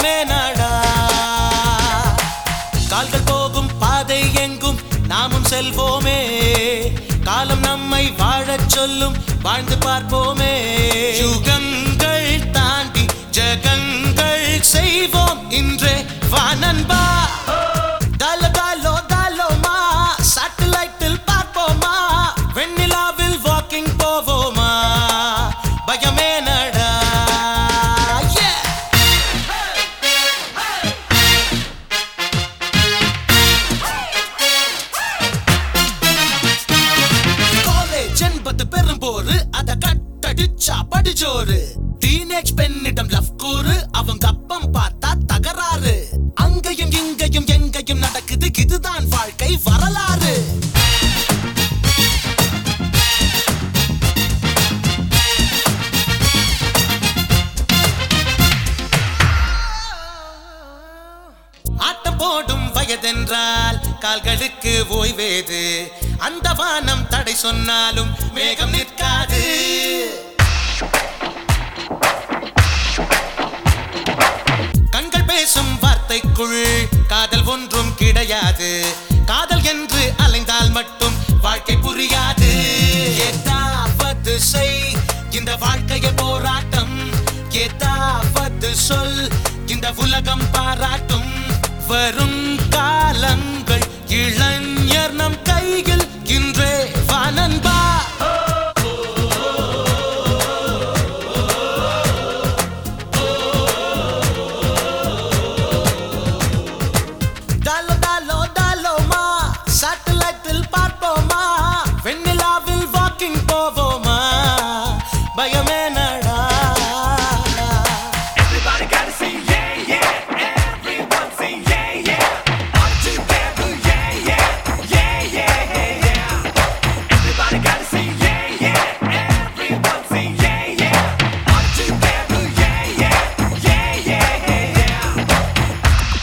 பயமே நாடா கால்கள் போகும் பாதை எங்கும் நாமும் செல்வோமே காலம் நம்மை வாழச் சொல்லும் வாழ்ந்து பார்ப்போமே யுகங்கள் தாண்டி ஜகங்கள் செய்வோம் இன்றே வானன்பா தாலோ தாலோ தாலோமா சாட்டலைட்டில் பார்ப்போமா வெண்ணிலாவில் வாக்கிங் போவோமா பயமே நடா Yeah! காலேஜ் என்பது பெரும்போரு அத கட்டடிச்சா படிச்சோரு டீனேஜ் பெண்ணிடம் லவ் கூறு அவங்க அப்பம் பார்த்தா தகராறு அங்கேயும் இங்கேயும் எங்கேயும் நடக்குது இதுதான் வாழ்க்கை வரலாறு ஆட்டம் போடும் வயதென்றால் கால்களுக்கு ஓய்வேது அந்த வானம் தடை சொன்னாலும் மேகம் நிற்காது கண்கள் பேசும் வார்த்தைக்குள் காதல் ஒன்றும் கிடையாது காதல் என்று அலைந்தால் மட்டும் வாழ்க்கை புரியாது ஏதாவது செய் இந்த வாழ்க்கைய போராட்டம் ஏதாவது சொல் இந்த உலகம் பாராட்டும் வரும் காலங்கள் இளைஞர் நம் கையில் இன்றே வானன்பா டாலோ டாலோ டாலோமா சாட்டலைட்டில் பார்ப்போமா வெண்ணிலாவில் வாக்கிங் போவோமா பயமே நடா Everybody gotta say yeah, yeah. Everyone say yeah, yeah. All together, yeah, yeah. Yeah, yeah, yeah, yeah. Everybody gotta say yeah, yeah. Everyone say yeah, yeah. All together, yeah, yeah. Yeah, yeah, yeah, yeah.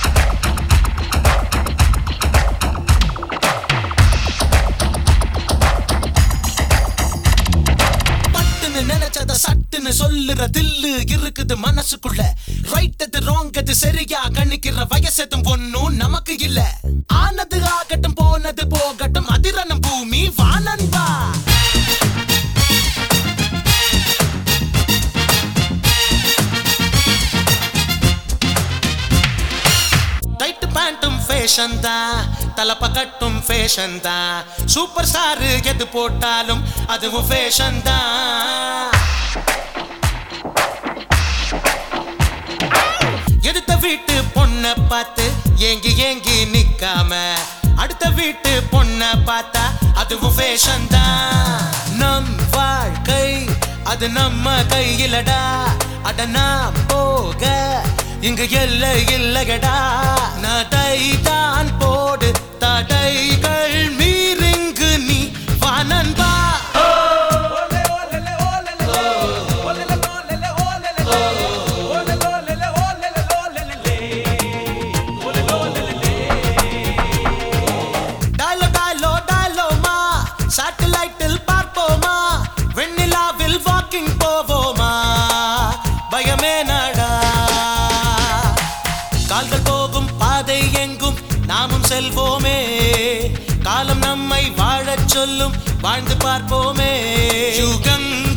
பட்டுன்னு நினைச்சத சட்டுன்னு சொல்லுற தில்லு இருக்குது மனசுக்குள்ள right அது wrong அது சரியா கணிக்கிற வயசெதும் ஒண்ணும் நமக்கு இல்ல ஆனது ஆகட்டும் போனது போகட்டும் அதிரணும் பூமி வானன்பா டைட் பேண்ட்டும் ஃபேஷன் தான் தலப்ப கட்டும் ஃபேஷன் தான் சூப்பர் ஸ்டார் எது போட்டாலும் அதுவும் ஃபேஷன் தான் எடுத்த வீட்டு பொண்ண பார்த்து ஏங்கி ஏங்கி நிக்காம அடுத்த வீட்டு பொண்ண பார்த்தா அதுவும் ஃபேஷன் தான் நம் வாழ்க்கை அது நம்ம கையிலடா அட நான் போக இங்கு எல்லை இல்லையடா நடை தான் போடு தடைகள் மீறிங்கு நீ வானன்பா டாலோ டாலோ டாலோமா சாட்டலைட்டில் பார்ப்போமா வெண்ணிலாவில் வாக்கிங் போவோமா பயமே நடா கால்கள் போகும் பாதை எங்கும் நாமும் செல்வோமே காலம் நம்மை வாழச் சொல்லும் வாழ்ந்து பார்ப்போமே யுகங்கள்